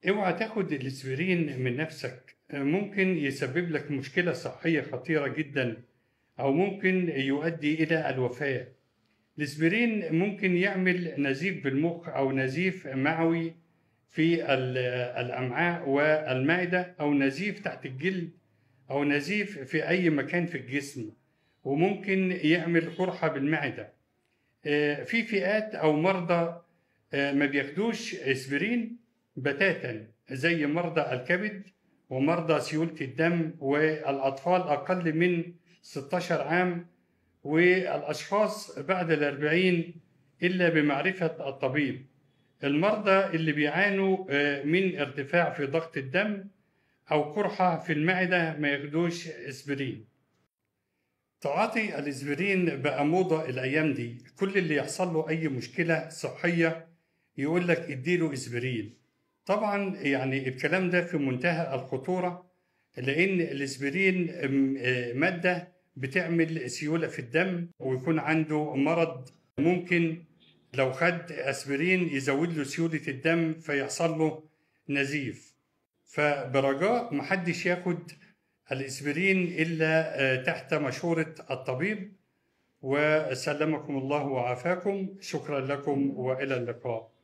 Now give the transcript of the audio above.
اوعى تاخد الاسبرين من نفسك ممكن يسبب لك مشكلة صحية خطيرة جدا أو ممكن يؤدي إلى الوفاة الاسبرين ممكن يعمل نزيف بالمخ أو نزيف معوي في ال- الأمعاء والمعدة أو نزيف تحت الجلد أو نزيف في أي مكان في الجسم وممكن يعمل قرحة بالمعدة آه، في فئات أو مرضى آه، ما بياخدوش اسبرين بتاتا زي مرضى الكبد ومرضى سيولة الدم والأطفال أقل من 16 عام والأشخاص بعد الأربعين إلا بمعرفة الطبيب المرضى اللي بيعانوا آه، من ارتفاع في ضغط الدم أو قرحة في المعدة ما ياخدوش اسبرين تعاطي الاسبرين بقى موضة الأيام دي كل اللي يحصل له أي مشكلة صحية يقول لك اديله اسبرين طبعا يعني الكلام ده في منتهى الخطورة لأن الاسبرين م- آه، مادة بتعمل سيولة في الدم ويكون عنده مرض ممكن لو خد اسبرين يزود له سيولة الدم فيحصل له نزيف فبرجاء محدش ياخد الاسبرين الا آه، تحت مشورة الطبيب وسلمكم الله وعافاكم شكرا لكم والى اللقاء